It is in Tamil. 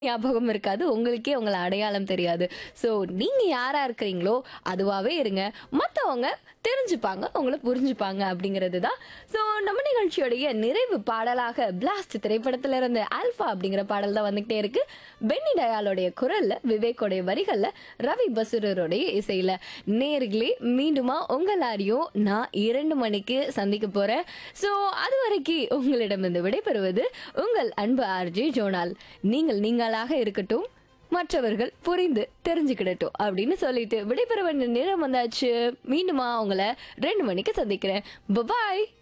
ஞாபகம் இருக்காது உங்களுக்கே உங்களை அடையாளம் தெரியாது ஸோ நீங்க யாரா இருக்கிறீங்களோ அதுவாவே இருங்க மற்றவங்க தெரிஞ்சுப்பாங்க உங்களை புரிஞ்சுப்பாங்க அப்படிங்கிறது தான் ஸோ நம்ம நிகழ்ச்சியோடைய நிறைவு பாடலாக பிளாஸ்ட் திரைப்படத்துல இருந்து ஆல்ஃபா அப்படிங்கிற பாடல் தான் வந்துகிட்டே இருக்கு பென்னி டயாலோடைய குரல்ல விவேக்கோடைய வரிகள்ல ரவி பசுரருடைய இசையில நேர்களே மீண்டுமா உங்க எல்லாரையும் நான் இரண்டு மணிக்கு சந்திக்க போறேன் ஸோ அது வரைக்கும் உங்களிடமிருந்து விடைபெறுவது உங்கள் அன்பு ஆர்ஜி ஜோனால் நீங்கள் நீங்களாக இருக்கட்டும் மற்றவர்கள் புரிந்து தெரிஞ்சுக்கிடட்டும் அப்படின்னு சொல்லிட்டு விடைபெற வேண்டிய நேரம் வந்தாச்சு மீண்டுமா உங்களை ரெண்டு மணிக்கு சந்திக்கிறேன் பபாய்